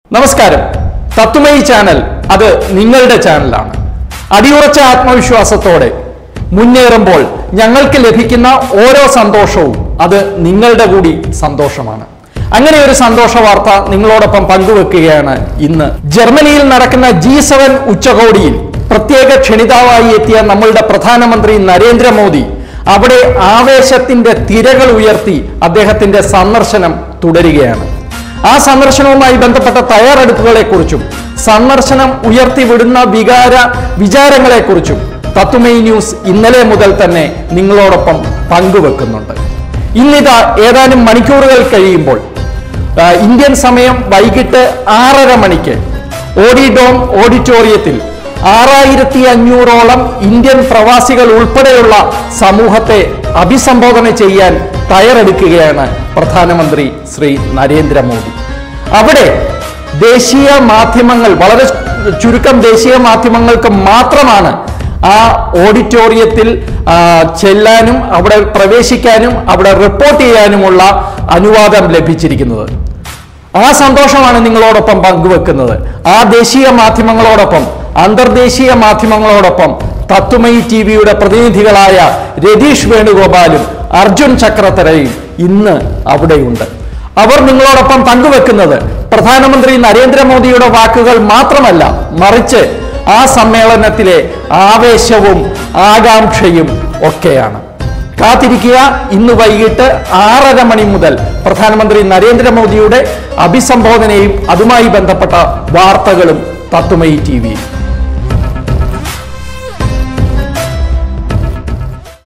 നമസ്കാരം തത്തുമയി ചാനൽ അത് നിങ്ങളുടെ ചാനലാണ് അടിയുറച്ച ആത്മവിശ്വാസത്തോടെ മുന്നേറുമ്പോൾ ഞങ്ങൾക്ക് ലഭിക്കുന്ന ഓരോ സന്തോഷവും അത് നിങ്ങളുടെ കൂടി സന്തോഷമാണ് അങ്ങനെ ഒരു സന്തോഷ വാർത്ത നിങ്ങളോടൊപ്പം പങ്കുവെക്കുകയാണ് ഇന്ന് ജർമ്മനിയിൽ നടക്കുന്ന ജി സെവൻ ഉച്ചകോടിയിൽ പ്രത്യേക ക്ഷണിതാവായി എത്തിയ നമ്മളുടെ പ്രധാനമന്ത്രി നരേന്ദ്രമോദി അവിടെ ആവേശത്തിന്റെ തിരകൾ ഉയർത്തി അദ്ദേഹത്തിന്റെ സന്ദർശനം തുടരുകയാണ് ആ സന്ദർശനവുമായി ബന്ധപ്പെട്ട തയ്യാറെടുപ്പുകളെക്കുറിച്ചും സന്ദർശനം ഉയർത്തിവിടുന്ന വികാര വിചാരങ്ങളെക്കുറിച്ചും തത്തുമൈ ന്യൂസ് ഇന്നലെ മുതൽ തന്നെ നിങ്ങളോടൊപ്പം പങ്കുവെക്കുന്നുണ്ട് ഇന്നിതാ ഏതാനും മണിക്കൂറുകൾ കഴിയുമ്പോൾ ആ, ഇന്ത്യൻ സമയം വൈകിട്ട് ആറര മണിക്ക് ഓഡിഡോം ഓഡിറ്റോറിയത്തിൽ ആറായിരത്തി അഞ്ഞൂറോളം ഇന്ത്യൻ പ്രവാസികൾ ഉൾപ്പെടെയുള്ള സമൂഹത്തെ അഭിസംബോധന ചെയ്യാൻ തയ്യാറെടുക്കുകയാണ് പ്രധാനമന്ത്രി ശ്രീ നരേന്ദ്രമോദി അവിടെ ദേശീയ മാധ്യമങ്ങൾ വളരെ ചുരുക്കം ദേശീയ മാധ്യമങ്ങൾക്ക് മാത്രമാണ് ആ ഓഡിറ്റോറിയത്തിൽ ആ, ചെല്ലാനും അവിടെ പ്രവേശിക്കാനും അവിടെ റിപ്പോർട്ട് ചെയ്യാനുമുള്ള അനുവാദം ലഭിച്ചിരിക്കുന്നത് ആ സന്തോഷമാണ് നിങ്ങളോടൊപ്പം പങ്കുവെക്കുന്നത് ആ ദേശീയ മാധ്യമങ്ങളോടൊപ്പം അന്തർദേശീയ മാധ്യമങ്ങളോടൊപ്പം തത്തുമയി ടി വിയുടെ പ്രതിനിധികളായ രതീഷ് വേണുഗോപാലും അർജുൻ ചക്രത്തരയും ഇന്ന് അവിടെയുണ്ട് അവർ നിങ്ങളോടൊപ്പം പങ്കുവെക്കുന്നത് പ്രധാനമന്ത്രി നരേന്ദ്രമോദിയുടെ വാക്കുകൾ മാത്രമല്ല മറിച്ച് ആ സമ്മേളനത്തിലെ ആവേശവും ആകാംക്ഷയും ഒക്കെയാണ് കാത്തിരിക്കുക ഇന്ന് വൈകിട്ട് ആറര മണി മുതൽ പ്രധാനമന്ത്രി നരേന്ദ്രമോദിയുടെ അഭിസംബോധനയും അതുമായി ബന്ധപ്പെട്ട വാർത്തകളും തത്തുമയി ടി വിയിൽ